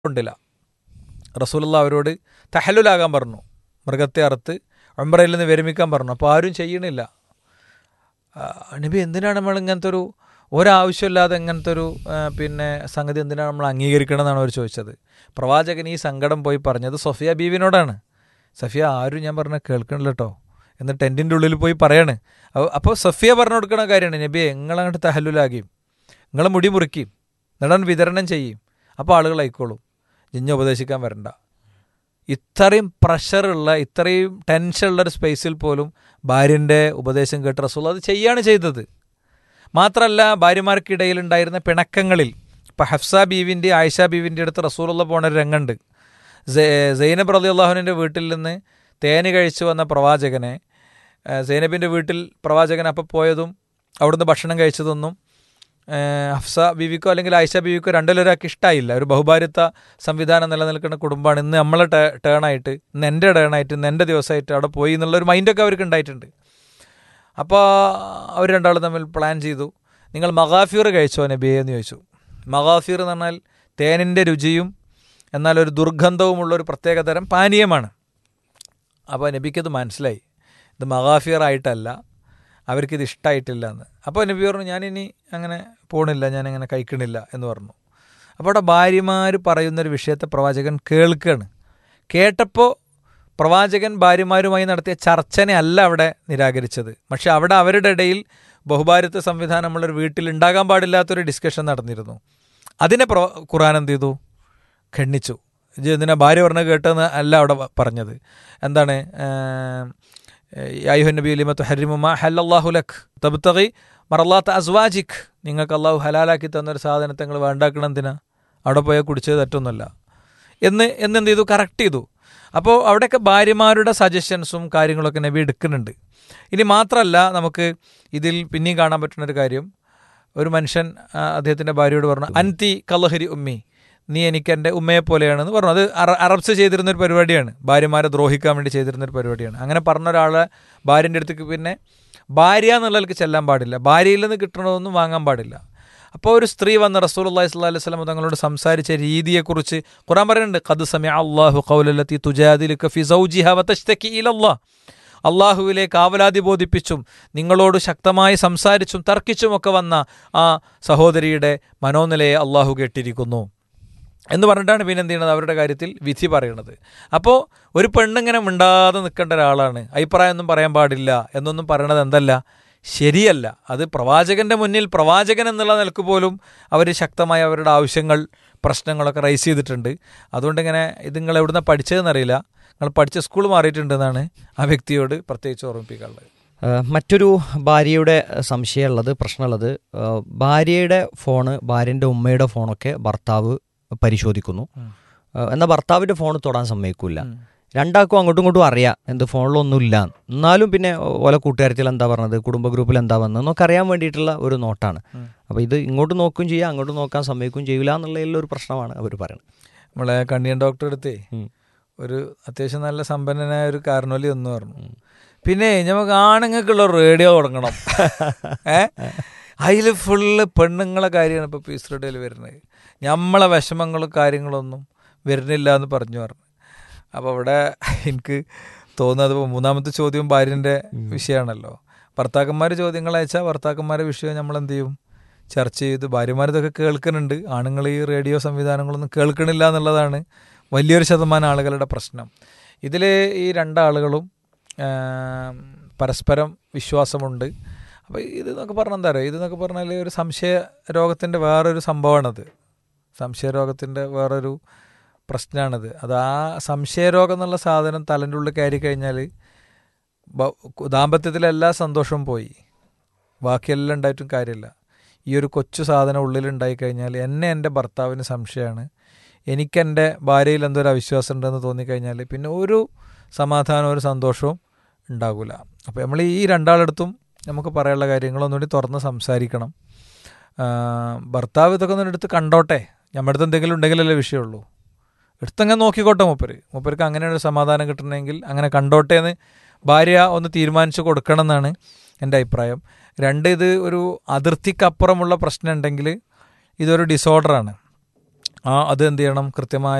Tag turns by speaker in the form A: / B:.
A: കൊണ്ടില്ല റസൂലുള്ള അവരോട് തഹല്ലുലാകാൻ പറഞ്ഞു മൃഗത്തെ അറുത്ത് ഒമ്പറയിൽ നിന്ന് വിരമിക്കാൻ പറഞ്ഞു അപ്പോൾ ആരും ചെയ്യണില്ല ആ, നബി എന്തിനാണ് നമ്മൾ ഇങ്ങനത്തെ ഒരു ഒരാവശ്യമില്ലാതെ ഇങ്ങനത്തെ ഒരു ആ, പിന്നെ സംഗതി എന്തിനാണ് നമ്മൾ അംഗീകരിക്കണം എന്നാണ് അവർ ചോദിച്ചത് പ്രവാചകൻ ഈ സങ്കടം പോയി പറഞ്ഞത് സൊഫിയ ബീവിനോടാണ് സഫിയ ആരും ഞാൻ പറഞ്ഞ കേൾക്കണില്ല കേട്ടോ എന്ന് ടെൻറ്റിൻ്റെ ഉള്ളിൽ പോയി പറയാണ് അപ്പൊ- അപ്പോൾ സഫിയ പറഞ്ഞു കൊടുക്കണ കാര്യമാണ് നബിയെ നിങ്ങളങ്ങോട്ട് തഹല്ലുലാകിയും നിങ്ങൾ മുടി മുറിക്കും നടൻ വിതരണം ചെയ്യും അപ്പോൾ ആളുകൾ ആയിക്കോളും ജിഞ്ഞ ഉപദേശിക്കാൻ വരണ്ട ഇത്രയും പ്രഷറുള്ള ഇത്രയും ടെൻഷനുള്ള ഒരു സ്പേസിൽ പോലും ഭാര്യൻ്റെ ഉപദേശം കേട്ട് റസൂൽ അത് ചെയ്യാണ് ചെയ്തത് മാത്രമല്ല ഭാര്യമാർക്കിടയിൽ ഉണ്ടായിരുന്ന പിണക്കങ്ങളിൽ ഇപ്പം ഹഫ്സ ബീവിൻ്റെ ആയിഷ ബീവിൻ്റെ അടുത്ത് റസൂലുള്ള പോണ ഒരു രംഗമുണ്ട് സെ- സൈനബ് റലി അള്ളാഹുവിൻ്റെ വീട്ടിൽ നിന്ന് തേന് കഴിച്ചു വന്ന പ്രവാചകനെ ആ, സൈനബിൻ്റെ വീട്ടിൽ പ്രവാചകൻ അപ്പോൾ പോയതും അവിടുന്ന് ഭക്ഷണം കഴിച്ചതൊന്നും ആ, ഹഫ്സ ബീവിക്കോ അല്ലെങ്കിൽ ആയിഷ ബീവിക്കോ രണ്ടിലൊരാൾക്ക് ഇഷ്ടമായില്ല ഒരു ബഹുഭാര്യത്വ സംവിധാനം നിലനിൽക്കുന്ന കുടുംബമാണ് ഇന്ന് നമ്മളെ ടേ ടേണായിട്ട് ഇന്ന് എൻ്റെ ടേണായിട്ട് ഇന്ന് എൻ്റെ ദിവസമായിട്ട് അവിടെ പോയി എന്നുള്ളൊരു മൈൻഡൊക്കെ അവർക്ക് ഉണ്ടായിട്ടുണ്ട് അപ്പോൾ അവർ രണ്ടാളും തമ്മിൽ പ്ലാൻ ചെയ്തു നിങ്ങൾ മഗാഫീർ കഴിച്ചോ നബിയെ എന്ന് ചോദിച്ചു മഗാഫീർ എന്ന് പറഞ്ഞാൽ തേനിൻ്റെ രുചിയും എന്നാൽ ഒരു ദുർഗന്ധവുമുള്ള ഒരു പ്രത്യേകതരം പാനീയമാണ് അപ്പോൾ നബിക്കത് മനസ്സിലായി ഇത് മഗാഫിയർ ആയിട്ടല്ല അവർക്കിത് ഇഷ്ടമായിട്ടില്ല എന്ന് അപ്പോൾ നബി പറഞ്ഞു ഞാനിനി അങ്ങനെ പോണില്ല ഞാനങ്ങനെ കഴിക്കണില്ല എന്ന് പറഞ്ഞു അപ്പോൾ അവിടെ ഭാര്യമാർ പറയുന്നൊരു വിഷയത്തെ പ്രവാചകൻ കേൾക്കുകയാണ് കേട്ടപ്പോൾ പ്രവാചകൻ ഭാര്യമാരുമായി നടത്തിയ ചർച്ചനെ അല്ല അവിടെ നിരാകരിച്ചത് പക്ഷെ അവിടെ അവരുടെ ഇടയിൽ ബഹുഭാര്യത്വ സംവിധാനമുള്ളൊരു വീട്ടിൽ ഉണ്ടാകാൻ പാടില്ലാത്തൊരു ഡിസ്കഷൻ നടന്നിരുന്നു അതിനെ പ്രവ ഖുറാൻ എന്ത് ചെയ്തു ഖണ്ഡിച്ചു ഇത് എന്തിനാ ഭാര്യ പറഞ്ഞത് കേട്ടെന്ന് അല്ല അവിടെ പ- പറഞ്ഞത് എന്താണ് യായുഹൻ നബി അലിമത്ത് ഹരിമുമ ഹല്ലാഹു ലഖ് തബ്തഗി മറല്ലാത്ത അസ്വാജിഖ് നിങ്ങൾക്ക് അള്ളാഹു ഹലാലാക്കി തന്നൊരു സാധനത്തെ നിങ്ങൾ വേണ്ടാക്കണം എന്തിനാ അവിടെ പോയാൽ കുടിച്ചത് തെറ്റൊന്നുമല്ല എന്ന് എന്നെന്ത് ചെയ്തു കറക്റ്റ് ചെയ്തു അപ്പോൾ അവിടെയൊക്കെ ഭാര്യമാരുടെ സജഷൻസും കാര്യങ്ങളൊക്കെ നബി എടുക്കുന്നുണ്ട് ഇനി മാത്രമല്ല നമുക്ക് ഇതിൽ പിന്നെയും കാണാൻ പറ്റുന്ന ഒരു കാര്യം ഒരു മനുഷ്യൻ ആ, അദ്ദേഹത്തിൻ്റെ ഭാര്യയോട് പറഞ്ഞു അൻതി കലഹരി ഉമ്മി നീ എനിക്ക് എൻ്റെ ഉമ്മയെ പോലെയാണെന്ന് പറഞ്ഞു അത് അറ അറബ്സ് ചെയ്തിരുന്ന ഒരു പരിപാടിയാണ് ഭാര്യമാരെ ദ്രോഹിക്കാൻ വേണ്ടി ചെയ്തിരുന്ന ഒരു പരിപാടിയാണ് അങ്ങനെ പറഞ്ഞ ഒരാളെ ഭാര്യൻ്റെ അടുത്തേക്ക് പിന്നെ ഭാര്യ എന്നുള്ളവർക്ക് ചെല്ലാൻ പാടില്ല ഭാര്യയിൽ നിന്ന് കിട്ടണതൊന്നും വാങ്ങാൻ പാടില്ല അപ്പോൾ ഒരു സ്ത്രീ വന്ന് റസൂൽ അള്ളഹി സ്വല്ലാ അലൈഹി സ്വലം തങ്ങളോട് സംസാരിച്ച രീതിയെക്കുറിച്ച് ഖുറാൻ പറയുന്നുണ്ട് ഖദ് സമയ അള്ളാഹു ഖൗലല്ലത്തി തുജാദിലുക ഫി സൗജിഹ വതഷ്തകി ഇലല്ലാഹ് അള്ളാഹുവിലേക്ക് ആവലാതി ബോധിപ്പിച്ചും നിങ്ങളോട് ശക്തമായി സംസാരിച്ചും തർക്കിച്ചുമൊക്കെ വന്ന ആ സഹോദരിയുടെ മനോനിലയെ അള്ളാഹു കേട്ടിരിക്കുന്നു എന്ന് പറഞ്ഞിട്ടാണ് പിന്നെ എന്ത് ചെയ്യുന്നത് അവരുടെ കാര്യത്തിൽ വിധി പറയണത് അപ്പോൾ ഒരു പെണ്ണിങ്ങനെ മിണ്ടാതെ നിൽക്കേണ്ട ഒരാളാണ് അഭിപ്രായമൊന്നും പറയാൻ പാടില്ല എന്നൊന്നും പറയണത് എന്തല്ല ശരിയല്ല അത് പ്രവാചകന്റെ മുന്നിൽ പ്രവാചകൻ എന്നുള്ള നിലക്ക് പോലും അവർ ശക്തമായി അവരുടെ ആവശ്യങ്ങൾ പ്രശ്നങ്ങളൊക്കെ റൈസ് ചെയ്തിട്ടുണ്ട് അതുകൊണ്ട് ഇങ്ങനെ ഇത് നിങ്ങൾ എവിടുന്ന പഠിച്ചതെന്നറിയില്ല നിങ്ങൾ പഠിച്ച സ്കൂൾ മാറിയിട്ടുണ്ടെന്നാണ് ആ വ്യക്തിയോട് പ്രത്യേകിച്ച് ഓർമ്മിപ്പിക്കാനുള്ളത്
B: ഏഹ് മറ്റൊരു ഭാര്യയുടെ സംശയമുള്ളത് പ്രശ്നമുള്ളത് ഏഹ് ഭാര്യയുടെ ഫോണ് ഭാര്യൻ്റെ ഉമ്മയുടെ ഫോണൊക്കെ ഭർത്താവ് പരിശോധിക്കുന്നു ഏഹ് എന്നാൽ ഭർത്താവിൻ്റെ ഫോൺ തൊടാൻ സമ്മതിക്കില്ല രണ്ടാൾക്കും അങ്ങോട്ടും ഇങ്ങോട്ടും അറിയാം എന്ത് ഫോണിലൊന്നുമില്ല എന്നാലും പിന്നെ ഓല കൂട്ടുകാരത്തിൽ എന്താ പറഞ്ഞത് കുടുംബ ഗ്രൂപ്പിൽ എന്താ വന്നത് എന്നൊക്കെ അറിയാൻ വേണ്ടിയിട്ടുള്ള ഒരു നോട്ടാണ്
A: ഉം.
B: അപ്പോൾ ഇത് ഇങ്ങോട്ട് നോക്കുകയും ചെയ്യാം അങ്ങോട്ട് നോക്കാൻ സമ്മതിക്കുകയും ചെയ്യില്ല എന്നുള്ളതിലുള്ള ഒരു പ്രശ്നമാണ് അവർ പറയുന്നത്
A: നമ്മളെ കണ്ണിയൻ ഡോക്ടർ അടുത്തേ
B: ഉം.
A: ഒരു അത്യാവശ്യം നല്ല സമ്പന്നനായ ഒരു കാർണോലി എന്ന് പറഞ്ഞു പിന്നെ നമുക്ക് ആണുങ്ങൾക്കുള്ള റേഡിയോ തുടങ്ങണം ഏ അതിൽ ഫുള്ള് പെണ്ണുങ്ങളെ കാര്യമാണ് ഇപ്പോൾ പീസ് റേഡിയോയിൽ വരുന്നത് നമ്മളെ വിഷമങ്ങളും കാര്യങ്ങളൊന്നും വരുന്നില്ല എന്ന് പറഞ്ഞു പറഞ്ഞു അപ്പോൾ അവിടെ എനിക്ക് തോന്നുന്നത് ഇപ്പോൾ മൂന്നാമത്തെ ചോദ്യം ഭാര്യൻ്റെ വിഷയമാണല്ലോ ഭർത്താക്കന്മാർ ചോദ്യങ്ങൾ അയച്ചാൽ ഭർത്താക്കന്മാരുടെ വിഷയം നമ്മൾ എന്ത് ചെയ്യും ചർച്ച ചെയ്ത് ഭാര്യമാർ ഇതൊക്കെ കേൾക്കുന്നുണ്ട് ആണുങ്ങൾ ഈ റേഡിയോ സംവിധാനങ്ങളൊന്നും കേൾക്കണില്ല എന്നുള്ളതാണ് വലിയൊരു ശതമാനം ആളുകളുടെ പ്രശ്നം ഇതിൽ ഈ രണ്ടാളുകളും ആം, പരസ്പരം വിശ്വാസമുണ്ട് അപ്പോൾ ഇതെന്നൊക്കെ പറഞ്ഞാൽ എന്താ പറയുക ഇതെന്നൊക്കെ പറഞ്ഞാൽ ഒരു സംശയ രോഗത്തിൻ്റെ വേറൊരു സംഭവമാണത് സംശയരോഗത്തിൻ്റെ വേറൊരു പ്രശ്നമാണിത് അത് ആ സംശയരോഗം എന്നുള്ള സാധനം തലൻ്റെ ഉള്ളിൽ കയറി കഴിഞ്ഞാൽ ബ- ദാമ്പത്യത്തിലെ എല്ലാ സന്തോഷവും പോയി ബാക്കിയെല്ലാം ഉണ്ടായിട്ടും കാര്യമില്ല ഈ ഒരു കൊച്ചു സാധനം ഉള്ളിലുണ്ടായി കഴിഞ്ഞാൽ എന്നെ എൻ്റെ ഭർത്താവിന് സംശയമാണ് എനിക്കെൻ്റെ ഭാര്യയിൽ എന്തോ ഒരു അവിശ്വാസം ഉണ്ടെന്ന് തോന്നിക്കഴിഞ്ഞാൽ പിന്നെ ഒരു സമാധാനവും ഒരു സന്തോഷവും ഉണ്ടാകില്ല അപ്പോൾ നമ്മൾ ഈ രണ്ടാളെടുത്തും നമുക്ക് പറയാനുള്ള കാര്യങ്ങളൊന്നുകൂടി തുറന്ന് സംസാരിക്കണം ആ, ഭർത്താവ് ഇതൊക്കെ ഒന്ന് എടുത്ത് കണ്ടോട്ടെ നമ്മുടെ അടുത്ത് എന്തെങ്കിലും ഉണ്ടെങ്കിലല്ലേ വിഷയമുള്ളൂ എടുത്തങ്ങനെ നോക്കിക്കോട്ടെ മൂപ്പര് മൂപ്പർക്ക് അങ്ങനെ ഒരു സമാധാനം കിട്ടണമെങ്കിൽ അങ്ങനെ കണ്ടോട്ടെ എന്ന് ഭാര്യ ഒന്ന് തീരുമാനിച്ച് കൊടുക്കണം എന്നാണ് എൻ്റെ അഭിപ്രായം രണ്ട് ഇത് ഒരു അതിർത്തിക്കപ്പുറമുള്ള പ്രശ്നം ഉണ്ടെങ്കിൽ ഇതൊരു ഡിസോർഡറാണ് ആ അത് എന്ത് ചെയ്യണം കൃത്യമായ